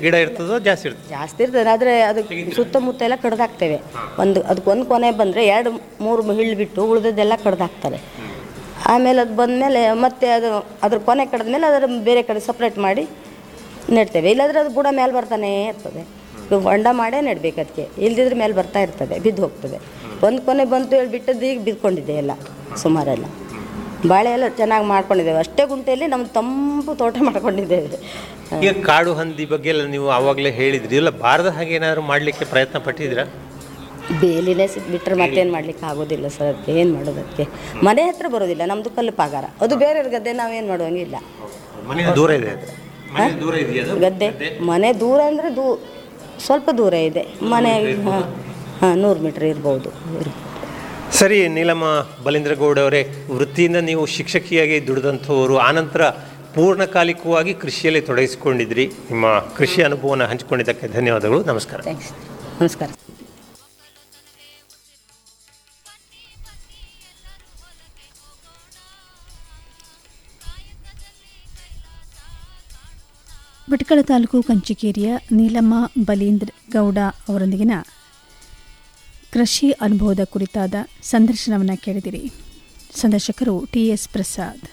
ಗಿಡ ಇರ್ತದೋ ಜಾಸ್ತಿ ಇರ್ತದೆ ಜಾಸ್ತಿ ಇರ್ತದೆ ಆದರೆ ಅದು ಸುತ್ತಮುತ್ತ ಎಲ್ಲ ಕಡ್ದಾಕ್ತೇವೆ ಒಂದು ಅದಕ್ಕೆ ಒಂದು ಕೊನೆ ಬಂದರೆ ಎರಡು ಮೂರು ಹಿಳ್ಳು ಬಿಟ್ಟು ಉಳಿದದ್ದೆಲ್ಲ ಕಡ್ದಾಕ್ತಾರೆ ಆಮೇಲೆ ಅದು ಬಂದಮೇಲೆ ಮತ್ತೆ ಅದು ಅದ್ರ ಕೊನೆ ಕಡ್ದ್ಮೇಲೆ ಅದರ ಬೇರೆ ಕಡೆ ಸಪ್ರೇಟ್ ಮಾಡಿ ನೆಡ್ತೇವೆ ಇಲ್ಲಾಂದ್ರೆ ಅದು ಬುಡ ಮೇಲೆ ಬರ್ತಾನೇ ಇರ್ತದೆ ಈಗ ಹೊಂಡ ಮಾಡೇ ನೆಡ್ಬೇಕು ಅದಕ್ಕೆ ಇಲ್ದಿದ್ರೆ ಮೇಲೆ ಬರ್ತಾ ಇರ್ತದೆ ಬಿದ್ದು ಹೋಗ್ತದೆ ಒಂದು ಕೊನೆ ಬಂತು ಹೇಳಿ ಬಿಟ್ಟದ್ದು ಈಗ ಬಿದ್ಕೊಂಡಿದೆ ಎಲ್ಲ ಸುಮಾರೆಲ್ಲ ಬಾಳೆ ಎಲ್ಲ ಚೆನ್ನಾಗಿ ಮಾಡ್ಕೊಂಡಿದ್ದೇವೆ ಅಷ್ಟೇ ಗುಂಟೆಯಲ್ಲಿ ನಮ್ಮ ತಂಪು ತೋಟ ಮಾಡ್ಕೊಂಡಿದ್ದೇವೆ ಈಗ ಕಾಡು ಹಂದಿ ಬಗ್ಗೆ ಎಲ್ಲ ನೀವು ಆವಾಗಲೇ ಹೇಳಿದ್ರಿ ಇಲ್ಲ ಬಾರದ ಹಾಗೆ ಏನಾದ್ರು ಮಾಡಲಿಕ್ಕೆ ಪ್ರಯತ್ನ ಪಟ್ಟಿದ್ದೀರಾ ಬೇಲಿನೇ ಸಿಕ್ಬಿಟ್ರೆ ಮತ್ತೇನು ಮಾಡ್ಲಿಕ್ಕೆ ಆಗೋದಿಲ್ಲ ಸರ್ ಅದಕ್ಕೆ ಏನು ಮಾಡೋದಕ್ಕೆ ಮನೆ ಹತ್ರ ಬರೋದಿಲ್ಲ ನಮ್ಮದು ಕಲ್ಲು ಪಾಗಾರ ಅದು ಬೇರೆಯವ್ರ ಗದ್ದೆ ನಾವೇನು ಮಾಡುವಂಗಿಲ್ಲ ಮನೆ ದೂರ ಇದೆ ಅದು ಮನೆ ದೂರ ಇದೆಯಾ ಅದು ಗದ್ದೆ ಮನೆ ದೂರ ಅಂದರೆ ದೂ ಸ್ವಲ್ಪ ದೂರ ಇದೆ ಮನೆ ಹಾಂ ಹಾಂ ನೂರು ಮೀಟ್ರ್ ಇರ್ಬೋದು ಇರ್ಬೋದು. ಸರಿ ನೀಲಮ್ಮ ಬಲೀಂದ್ರಗೌಡ ಅವರೇ ವೃತ್ತಿಯಿಂದ ನೀವು ಶಿಕ್ಷಕಿಯಾಗಿ ದುಡಿದಂಥವರು ಆನಂತರ ಪೂರ್ಣಕಾಲಿಕವಾಗಿ ಕೃಷಿಯಲ್ಲಿ ತೊಡಗಿಸಿಕೊಂಡಿದ್ರಿ ನಿಮ್ಮ ಕೃಷಿ ಅನುಭವನ ಹಂಚಿಕೊಂಡಿದ್ದಕ್ಕೆ ಧನ್ಯವಾದಗಳು ನಮಸ್ಕಾರ ಥ್ಯಾಂಕ್ಸ್ ನಮಸ್ಕಾರ ಭಟ್ಕಳ ತಾಲೂಕು ಕಂಚಿಕೇರಿಯ ನೀಲಮ್ಮ ಬಲೀಂದ್ರ ಗೌಡ ಅವರೊಂದಿಗಿನ ಕೃಷಿ ಅನುಭವದ ಕುರಿತಾದ ಸಂದರ್ಶನವನ್ನು ಕೇಳಿದಿರಿ ಸಂದರ್ಶಕರು ಟಿ ಎಸ್ ಪ್ರಸಾದ್